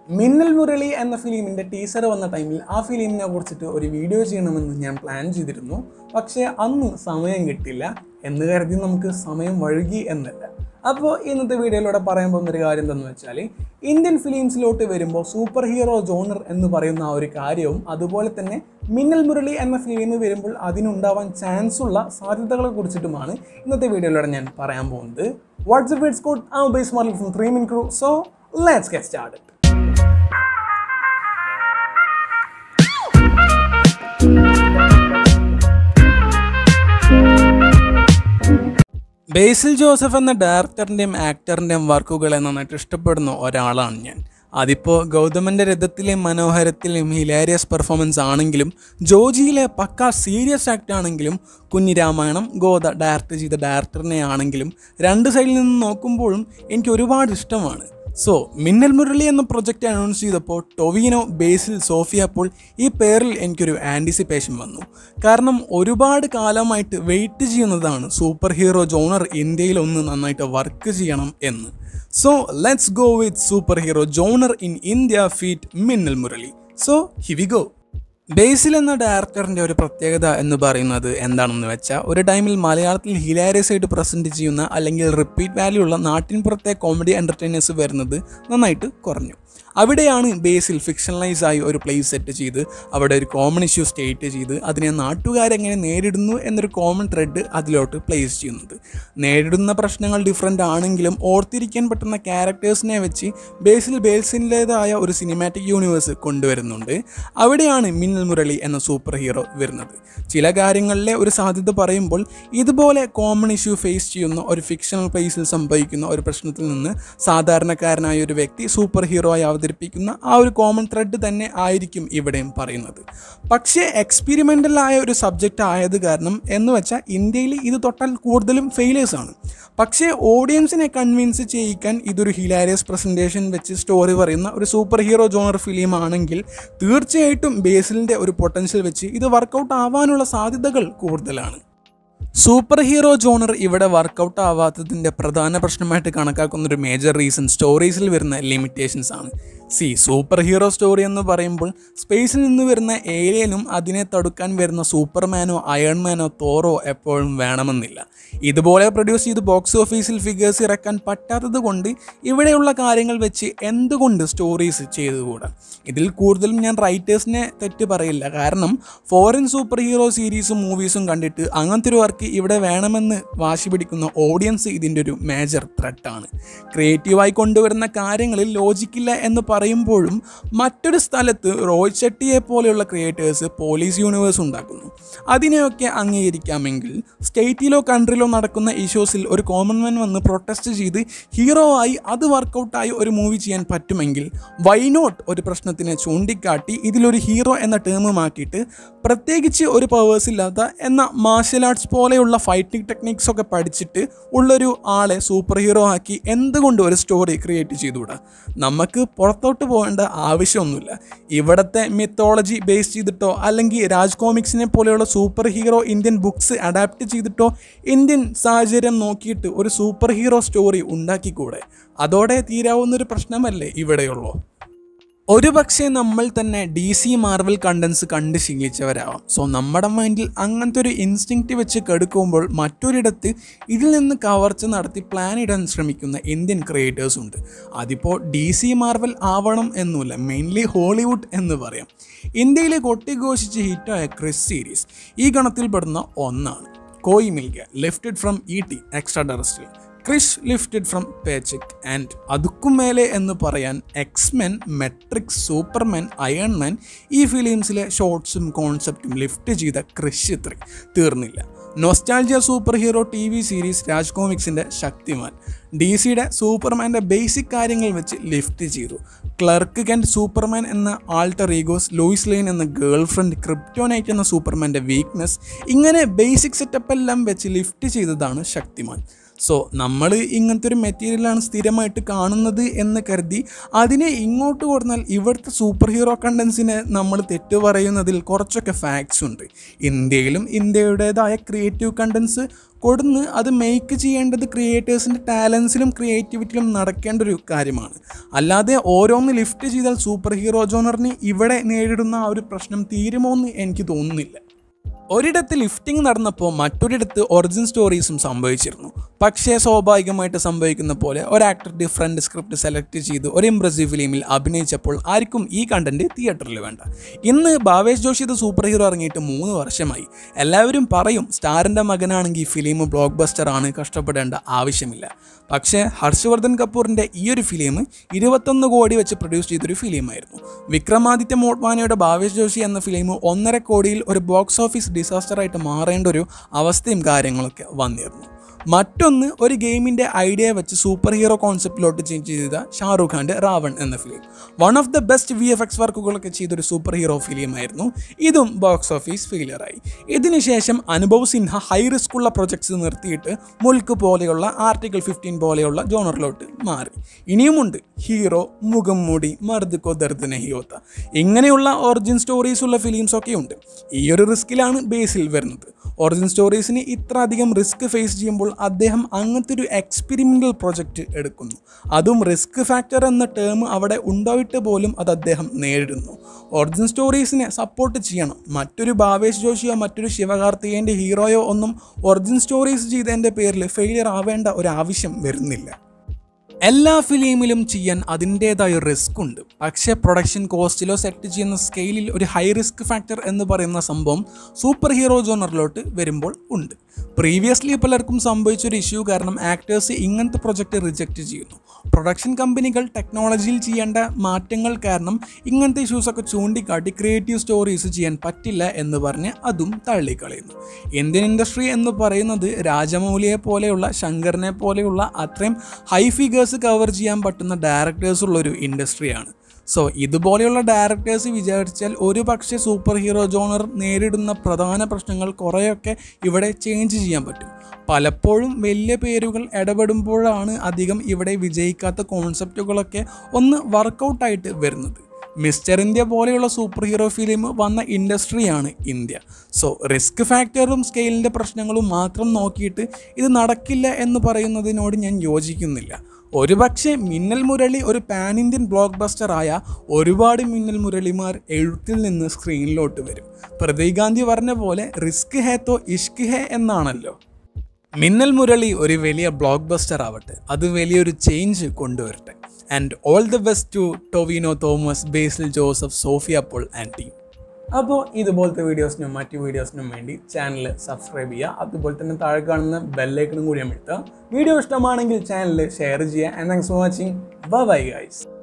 മിന്നൽ മുരളി എന്ന ഫിലിമിൻ്റെ ടീസർ വന്ന ടൈമിൽ ആ ഫിലിമിനെ കുറിച്ചിട്ട് ഒരു വീഡിയോ ചെയ്യണമെന്ന് ഞാൻ പ്ലാൻ ചെയ്തിരുന്നു പക്ഷേ അന്ന് സമയം കിട്ടില്ല എന്ന് കരുതി നമുക്ക് സമയം വഴുകി എന്നല്ല അപ്പോൾ ഇന്നത്തെ വീഡിയോയിലൂടെ പറയാൻ പോകുന്ന ഒരു കാര്യം എന്താണെന്ന് വെച്ചാൽ ഇന്ത്യൻ ഫിലിംസിലോട്ട് വരുമ്പോൾ സൂപ്പർ ഹീറോ ജോണർ എന്ന് പറയുന്ന ആ ഒരു കാര്യവും അതുപോലെ തന്നെ മിന്നൽ മുരളി എന്ന ഫിലിം വരുമ്പോൾ അതിനുണ്ടാവാൻ ചാൻസ് ഉള്ള സാധ്യതകളെ കുറിച്ചിട്ടുമാണ് ഇന്നത്തെ വീഡിയോയിലൂടെ ഞാൻ പറയാൻ പോകുന്നത് what's up it's code a base model from three min crew so let's get start Basil Joseph എന്ന ഡയറക്ടറിൻ്റെയും ആക്ടറിൻ്റെയും വർക്കുകളെ നന്നായിട്ട് ഇഷ്ടപ്പെടുന്ന ഒരാളാണ് ഞാൻ അതിപ്പോൾ ഗൗതമൻ്റെ രഥത്തിലെ മനോഹരത്തിലെയും ഹിലാരിയസ് പെർഫോമൻസ് ആണെങ്കിലും ജോജിയിലെ പക്ക സീരിയസ് ആക്ട് ആണെങ്കിലും കുഞ്ഞി രാമായണം ഗോദ ഡയറക്റ്റ് ചെയ്ത ഡയറക്ടറിനെ ആണെങ്കിലും രണ്ട് സൈഡിൽ നിന്ന് നോക്കുമ്പോഴും എനിക്ക് ഒരുപാട് ഇഷ്ടമാണ് സോ മിന്നൽ മുരളി എന്ന പ്രൊജക്റ്റ് അനൗൺസ് ചെയ്തപ്പോൾ ടൊവീനോ ബേസിൽ സോഫിയ പോൾ ഈ പേരിൽ എനിക്കൊരു ആൻറ്റിസിപ്പേഷൻ വന്നു കാരണം ഒരുപാട് കാലമായിട്ട് വെയിറ്റ് ചെയ്യുന്നതാണ് സൂപ്പർ ഹീറോ ജോണർ ഇന്ത്യയിൽ ഒന്ന് നന്നായിട്ട് വർക്ക് ചെയ്യണം എന്ന് so let's go with super hero genre in India feat Minnal Murali so here we go Basil എന്ന ഡയറക്ടറിൻ്റെ ഒരു പ്രത്യേകത എന്ന് പറയുന്നത് എന്താണെന്ന് വെച്ചാൽ ഒരു ടൈമിൽ മലയാളത്തിൽ ഹിലാരിയസ് ആയിട്ട് പ്രസൻറ്റ് ചെയ്യുന്ന അല്ലെങ്കിൽ റിപ്പീറ്റ് വാല്യൂ ഉള്ള നാട്ടിൻപുറത്തെ കോമഡി എൻ്റർടൈനേഴ്സ് വരുന്നത് നന്നായിട്ട് കുറഞ്ഞു അവിടെയാണ് ബേസിൽ ഫിക്ഷണലൈസ് ആയി ഒരു പ്ലേസ് സെറ്റ് ചെയ്ത് അവിടെ ഒരു കോമൺ ഇഷ്യൂ സ്റ്റേറ്റ് ചെയ്ത് അതിനെ നാട്ടുകാരെങ്ങനെ നേരിടുന്നു എന്നൊരു കോമൺ ത്രെഡ് അതിലോട്ട് പ്ലേസ് ചെയ്യുന്നത് നേരിടുന്ന പ്രശ്നങ്ങൾ ഡിഫറെൻ്റ് ആണെങ്കിലും ഓർത്തിരിക്കാൻ പറ്റുന്ന ക്യാരക്ടേഴ്സിനെ വെച്ച് ബേസിൽ ബേസിൻ്റേതായ ഒരു സിനിമാറ്റിക് യൂണിവേഴ്സ് കൊണ്ടുവരുന്നുണ്ട് അവിടെയാണ് മിന്നൽ മുരളി എന്ന സൂപ്പർ ഹീറോ വരുന്നത് ചില കാര്യങ്ങളിലെ ഒരു സാധ്യത പറയുമ്പോൾ ഇതുപോലെ കോമൺ ഇഷ്യൂ ഫേസ് ചെയ്യുന്ന ഒരു ഫിക്ഷണൽ പ്ലേസിൽ സംഭവിക്കുന്ന ഒരു പ്രശ്നത്തിൽ നിന്ന് സാധാരണക്കാരനായ ഒരു വ്യക്തി സൂപ്പർ ഹീറോ ആയി അവതരിപ്പിക്കുന്ന ആ ഒരു കോമൺ ത്രെഡ് തന്നെ ആയിരിക്കും ഇവിടെയും പറയുന്നത് പക്ഷേ എക്സ്പെരിമെൻ്റൽ ആയ ഒരു സബ്ജക്റ്റ് ആയത് കാരണം എന്ന് വെച്ചാൽ ഇന്ത്യയിൽ ഇത് തൊട്ടാൽ കൂടുതലും ഫെയിലേഴ്സ് ആണ് പക്ഷേ ഓഡിയൻസിനെ കൺവിൻസ് ചെയ്യിക്കാൻ ഇതൊരു ഹിലാരിയസ് പ്രസൻറ്റേഷൻ വെച്ച് സ്റ്റോറി പറയുന്ന ഒരു സൂപ്പർ ഹീറോ ജോണർ ഫിലിം ആണെങ്കിൽ തീർച്ചയായിട്ടും ബേസിലിൻ്റെ ഒരു പൊട്ടൻഷ്യൽ വെച്ച് ഇത് വർക്കൗട്ട് ആവാനുള്ള സാധ്യതകൾ കൂടുതലാണ് സൂപ്പർ ഹീറോ ജോണർ ഇവിടെ വർക്കൗട്ട് ആവാത്തതിൻ്റെ പ്രധാന പ്രശ്നമായിട്ട് കണക്കാക്കുന്ന ഒരു മേജർ റീസൺ സ്റ്റോറീസിൽ വരുന്ന ലിമിറ്റേഷൻസ് ആണ് സി സൂപ്പർ ഹീറോ സ്റ്റോറി എന്ന് പറയുമ്പോൾ സ്പേസിൽ നിന്ന് വരുന്ന ഏലിയനും അതിനെ തടുക്കാൻ വരുന്ന സൂപ്പർമാനോ അയൺമാനോ തോറോ എപ്പോഴും വേണമെന്നില്ല ഇതുപോലെ പ്രൊഡ്യൂസ് ചെയ്ത് ബോക്സ് ഓഫീസിൽ ഫിഗേഴ്സ് ഇറക്കാൻ പറ്റാത്തത് കൊണ്ട് ഇവിടെയുള്ള കാര്യങ്ങൾ വെച്ച് എന്തുകൊണ്ട് സ്റ്റോറീസ് ചെയ്തുകൂടാ ഇതിൽ കൂടുതലും ഞാൻ റൈറ്റേഴ്സിനെ തെറ്റ് പറയില്ല കാരണം ഫോറിൻ സൂപ്പർ ഹീറോ സീരീസും മൂവീസും കണ്ടിട്ട് അങ്ങനത്തെ ഒരു വർക്ക് ഇവിടെ വേണമെന്ന് വാശി പിടിക്കുന്ന ഓഡിയൻസ് ഇതിൻ്റെ ഒരു മേജർ ത്രെട്ടാണ് ക്രിയേറ്റീവായി കൊണ്ടുവരുന്ന കാര്യങ്ങളിൽ ലോജിക്കില്ല എന്ന് പറയുമ്പോഴും മറ്റൊരു സ്ഥലത്ത് റോയ് ഷെട്ടിയെ പോലെയുള്ള ക്രിയേറ്റേഴ്സ് പോലീസ് യൂണിവേഴ്സ് ഉണ്ടാക്കുന്നു അതിനെയൊക്കെ അംഗീകരിക്കാമെങ്കിൽ സ്റ്റേറ്റിലോ കൺട്രിയിലോ നടക്കുന്ന ഇഷ്യൂസിൽ ഒരു കോമൺ മാൻ വന്ന് പ്രൊട്ടസ്റ്റ് ചെയ്ത് ഹീറോ ആയി അത് വർക്കൗട്ടായി ഒരു മൂവി ചെയ്യാൻ പറ്റുമെങ്കിൽ വൈ നോട്ട് ഒരു പ്രശ്നത്തിനെ ചൂണ്ടിക്കാട്ടി ഇതിലൊരു ഹീറോ എന്ന ടേം മാറ്റിയിട്ട് പ്രത്യേകിച്ച് ഒരു പവേഴ്സ് ഇല്ലാത്ത എന്ന മാർഷൽ ആർട്സ് പോലെയുള്ള ഫൈറ്റിംഗ് ടെക്നിക്സ് ഒക്കെ പഠിച്ചിട്ട് ഉള്ളൊരു ആളെ സൂപ്പർ ഹീറോ ആക്കി എന്തുകൊണ്ട് ഒരു സ്റ്റോറി ക്രിയേറ്റ് ചെയ്തുകൂടാ നമുക്ക് പുറത്തോട്ട് പോകേണ്ട ആവശ്യമൊന്നുമില്ല ഇവിടുത്തെ മിത്തോളജി ബേസ് ചെയ്തിട്ടോ അല്ലെങ്കിൽ രാജ് കോമിക്സിനെ പോലെയുള്ള super hero Indian books adapt ചെയ്തിട്ടോ ഇന്ത്യൻ സാഹചര്യം നോക്കിയിട്ട് ഒരു സൂപ്പർ ഹീറോ സ്റ്റോറി ഉണ്ടാക്കിക്കൂടെ അതോടെ തീരാവുന്നൊരു പ്രശ്നമല്ലേ ഇവിടെയുള്ളൂ ഒരു പക്ഷേ നമ്മൾ തന്നെ ഡി സി മാർവൽ കണ്ടൻസ് കണ്ട് ശീലിച്ചവരാവാം സോ നമ്മുടെ മൈൻഡിൽ അങ്ങനത്തെ ഒരു ഇൻസ്റ്റിങ്ക്റ്റ് വെച്ച് കെടുക്കുമ്പോൾ മറ്റൊരിടത്ത് ഇതിൽ നിന്ന് കവർച്ച നടത്തി പ്ലാൻ ഇടാൻ ശ്രമിക്കുന്ന ഇന്ത്യൻ ക്രിയേറ്റേഴ്സ് ഉണ്ട് അതിപ്പോൾ ഡി സി മാർവൽ ആവണം എന്നുമില്ല മെയിൻലി ഹോളിവുഡ് എന്ന് പറയാം ഇന്ത്യയിലെ കൊട്ടിഘോഷിച്ച് ഹിറ്റായ ക്രിസ് സീരീസ് ഈ ഗണത്തിൽപ്പെടുന്ന ഒന്നാണ് Koi Milga lifted from E T extra terrestrial Krrish lifted from Paycheck and അതുക്കും മേലെ എന്ന് പറയാൻ എക്സ്മെൻ മെട്രിക്സ് സൂപ്പർമാൻ അയൺമാൻ ഈ ഫിലിംസിലെ ഷോർട്സും കോൺസെപ്റ്റും ലിഫ്റ്റ് ചെയ്ത ക്രിഷ് ഇത്ര തീർന്നില്ല nostalgia super hero T V series Raj കോമിക്സിൻ്റെ ശക്തിമാൻ ഡി സിയുടെ സൂപ്പർമാൻ്റെ ബേസിക് കാര്യങ്ങൾ വെച്ച് ലിഫ്റ്റ് ചെയ്തു ക്ലർക്ക് കെൻറ്റ് സൂപ്പർമാൻ എന്ന ആൾട്ടർ ഈഗോസ് ലൂയിസ് ലൈൻ എന്ന ഗേൾ ഫ്രണ്ട് ക്രിപ്റ്റോനൈറ്റ് എന്ന സൂപ്പർമാൻ്റെ വീക്ക്നെസ് ഇങ്ങനെ ബേസിക് സെറ്റപ്പ് എല്ലാം വെച്ച് ലിഫ്റ്റ് ചെയ്തതാണ് ശക്തിമാൻ സോ നമ്മൾ ഇങ്ങനത്തെ ഒരു മെറ്റീരിയലാണ് സ്ഥിരമായിട്ട് കാണുന്നത് എന്ന് കരുതി അതിനെ ഇങ്ങോട്ട് കൊടുത്താൽ ഇവിടുത്തെ സൂപ്പർ ഹീറോ കണ്ടൻസിനെ നമ്മൾ തെറ്റ് പറയുന്നതിൽ കുറച്ചൊക്കെ ഫാക്ട്സ് ഉണ്ട് ഇന്ത്യയിലും ഇന്ത്യയുടേതായ ക്രിയേറ്റീവ് കണ്ടൻസ് കൊടുന്ന് അത് മേക്ക് ചെയ്യേണ്ടത് ക്രിയേറ്റേഴ്സിൻ്റെ ടാലൻസിലും ക്രിയേറ്റിവിറ്റിയിലും നടക്കേണ്ട ഒരു കാര്യമാണ് അല്ലാതെ ഓരോന്ന് ലിഫ്റ്റ് ചെയ്താൽ സൂപ്പർ ഹീറോ ജോണറിന് ഇവിടെ നേരിടുന്ന ആ ഒരു പ്രശ്നം തീരുമോ എന്ന് എനിക്ക് തോന്നുന്നില്ല ഒരിടത്ത് ലിഫ്റ്റിംഗ് നടന്നപ്പോൾ മറ്റൊരിടത്ത് ഒറിജിൻ സ്റ്റോറീസും സംഭവിച്ചിരുന്നു പക്ഷേ സ്വാഭാവികമായിട്ട് സംഭവിക്കുന്ന പോലെ ഒരു ആക്ടർ ഡിഫറെൻറ്റ് സ്ക്രിപ്റ്റ് സെലക്ട് ചെയ്ത് ഒരു ഇംപ്രസീവ് ഫിലിമിൽ അഭിനയിച്ചപ്പോൾ ആർക്കും ഈ കണ്ടന്റ് തിയേറ്ററിൽ വേണ്ട ഇന്ന് ഭാവേഷ് ജോഷി ഇത് സൂപ്പർ ഹീറോ ഇറങ്ങിയിട്ട് മൂന്ന് വർഷമായി എല്ലാവരും പറയും സ്റ്റാറിൻ്റെ മകനാണെങ്കിൽ ഫിലിം ബ്ലോക്ക് ബസ്റ്റർ ആണ് കഷ്ടപ്പെടേണ്ട ആവശ്യമില്ല പക്ഷേ ഹർഷവർദ്ധൻ കപൂറിൻ്റെ ഈ ഒരു ഫിലിം ഇരുപത്തൊന്ന് കോടി വെച്ച് പ്രൊഡ്യൂസ് ചെയ്തൊരു ഫിലിമായിരുന്നു വിക്രമാദിത്യ മോട്ട്വാനയുടെ ഭാവേഷ് ജോഷി എന്ന ഫിലിം ഒന്നര കോടിയിൽ ഒരു ബോക്സ് ഓഫീസ് ഡിസാസ്റ്ററായിട്ട് മാറേണ്ട ഒരു അവസ്ഥയും കാര്യങ്ങളൊക്കെ വന്നിരുന്നു മറ്റൊന്ന് ഒരു ഗെയിമിൻ്റെ ഐഡിയ വെച്ച് സൂപ്പർ ഹീറോ കോൺസെപ്റ്റിലോട്ട് ചേഞ്ച് ചെയ്ത ഷാറൂഖ് ഖാൻ്റെ റാവൺ എന്ന film one of the best V F X വർക്കുകളൊക്കെ ചെയ്തൊരു സൂപ്പർ ഹീറോ ഫിലിമായിരുന്നു ഇതും ബോക്സ് ഓഫീസ് ഫെയിലിയറായി ഇതിനുശേഷം അനുഭവ് സിൻഹ ഹൈ റിസ്ക് ഉള്ള പ്രൊജക്ട്സ് നിർത്തിയിട്ട് മുൽക്ക് പോലെയുള്ള ആർട്ടിക്കിൾ ഫിഫ്റ്റീൻ പോലെയുള്ള ജോണറിലോട്ട് മാറി ഇനിയുമുണ്ട് ഹീറോ മുഖം മൂടി മർദ് കോ ദർദ് നഹി ഹോത്ത ഇങ്ങനെയുള്ള ഒറിജിൻ സ്റ്റോറീസ് ഉള്ള ഫിലിംസ് ഒക്കെ ഉണ്ട് ഈ ഒരു റിസ്കിലാണ് ബേസിൽ വരുന്നത് ഒറിജിൻ സ്റ്റോറീസിന് ഇത്ര അധികം റിസ്ക് ഫേസ് ചെയ്യുമ്പോൾ അദ്ദേഹം അങ്ങനത്തെ ഒരു എക്സ്പെരിമെൻ്റൽ പ്രൊജക്റ്റ് എടുക്കുന്നു അതും റിസ്ക് ഫാക്ടർ എന്ന ടേം അവിടെ ഉണ്ടായിട്ട് പോലും അത് അദ്ദേഹം നേരിടുന്നു ഒറിജിൻ സ്റ്റോറീസിനെ സപ്പോർട്ട് ചെയ്യണം മറ്റൊരു ഭാവേഷ് ജോഷിയോ മറ്റൊരു ശിവകാർത്തികേൻ്റെ ഹീറോയോ ഒന്നും ഒറിജിൻ സ്റ്റോറീസ് ചെയ്തതിൻ്റെ പേരിൽ ഫെയിലിയർ ആവേണ്ട ഒരു ആവശ്യം വരുന്നില്ല എല്ലാ ഫിലിമിലും ചെയ്യാൻ അതിൻ്റേതായ റിസ്ക് ഉണ്ട് പക്ഷേ പ്രൊഡക്ഷൻ കോസ്റ്റിലോ സെറ്റ് ചെയ്യുന്ന സ്കെയിലിൽ ഒരു ഹൈ റിസ്ക് ഫാക്ടർ എന്ന് പറയുന്ന സംഭവം സൂപ്പർ ഹീറോ ജോണറിലോട്ട് വരുമ്പോൾ ഉണ്ട് പ്രീവിയസ്ലി പലർക്കും സംഭവിച്ചൊരു ഇഷ്യൂ കാരണം ആക്ടേഴ്സ് ഇങ്ങനത്തെ പ്രൊജക്റ്റ് റിജക്റ്റ് ചെയ്യുന്നു പ്രൊഡക്ഷൻ കമ്പനികൾ ടെക്നോളജിയിൽ ചെയ്യേണ്ട മാറ്റങ്ങൾ കാരണം ഇങ്ങനത്തെ ഇഷ്യൂസൊക്കെ ചൂണ്ടിക്കാട്ടി ക്രിയേറ്റീവ് സ്റ്റോറീസ് ചെയ്യാൻ പറ്റില്ല എന്ന് പറഞ്ഞ് അതും തള്ളിക്കളയുന്നു ഇന്ത്യൻ ഇൻഡസ്ട്രി എന്ന് പറയുന്നത് രാജമൗലിയെ പോലെയുള്ള ശങ്കറിനെ പോലെയുള്ള അത്രയും ഹൈ ഫിഗേഴ്സ് കവർ ചെയ്യാൻ പറ്റുന്ന ഡയറക്ടേഴ്സ് ഉള്ളൊരു ഇൻഡസ്ട്രിയാണ് സോ ഇതുപോലെയുള്ള ഡയറക്ടേഴ്സ് വിചാരിച്ചാൽ ഒരു പക്ഷേ സൂപ്പർ ഹീറോ ജോണർ നേരിടുന്ന പ്രധാന പ്രശ്നങ്ങൾ കുറേയൊക്കെ ഇവിടെ ചേഞ്ച് ചെയ്യാൻ പറ്റും പലപ്പോഴും വലിയ പേരുകൾ ഇടപെടുമ്പോഴാണ് അധികം ഇവിടെ വിജയിക്കാത്ത കോൺസെപ്റ്റുകളൊക്കെ ഒന്ന് വർക്കൗട്ടായിട്ട് വരുന്നത് മിസ്റ്റർ ഇന്ത്യ പോലെയുള്ള സൂപ്പർ ഹീറോ ഫിലിം വന്ന ഇൻഡസ്ട്രിയാണ് ഇന്ത്യ സോ റിസ്ക് ഫാക്ടറും സ്കെയിലിൻ്റെ പ്രശ്നങ്ങളും മാത്രം നോക്കിയിട്ട് ഇത് നടക്കില്ല എന്ന് പറയുന്നതിനോട് ഞാൻ യോജിക്കുന്നില്ല ഒരുപക്ഷെ മിന്നൽ മുരളി ഒരു പാൻ ഇന്ത്യൻ ബ്ലോക്ക് ബസ്റ്റർ ആയ ഒരുപാട് മിന്നൽ മുരളിമാർ എഴുത്തിൽ നിന്ന് സ്ക്രീനിലോട്ട് വരും പ്രതീക് ഗാന്ധി പറഞ്ഞ പോലെ റിസ്ക് ഹേ തോ ഇഷ്ക് ഹേ എന്നാണല്ലോ മിന്നൽ മുരളി ഒരു വലിയ ബ്ലോക്ക് ബസ്റ്റർ ആവട്ടെ അത് വലിയൊരു ചേഞ്ച് കൊണ്ടുവരട്ടെ and all the best to Tovino Thomas Basil Joseph Sophia Paul and team അപ്പോൾ ഇതുപോലത്തെ വീഡിയോസിനും മറ്റു വീഡിയോസിനും വേണ്ടി ചാനൽ സബ്സ്ക്രൈബ് ചെയ്യുക അതുപോലെ തന്നെ താഴെ കാണുന്ന ബെല്ലൈക്കണും കൂടി അമർത്തുക വീഡിയോ ഇഷ്ടമാണെങ്കിൽ ചാനൽ ഷെയർ ചെയ്യുക and thanks for watching bye guys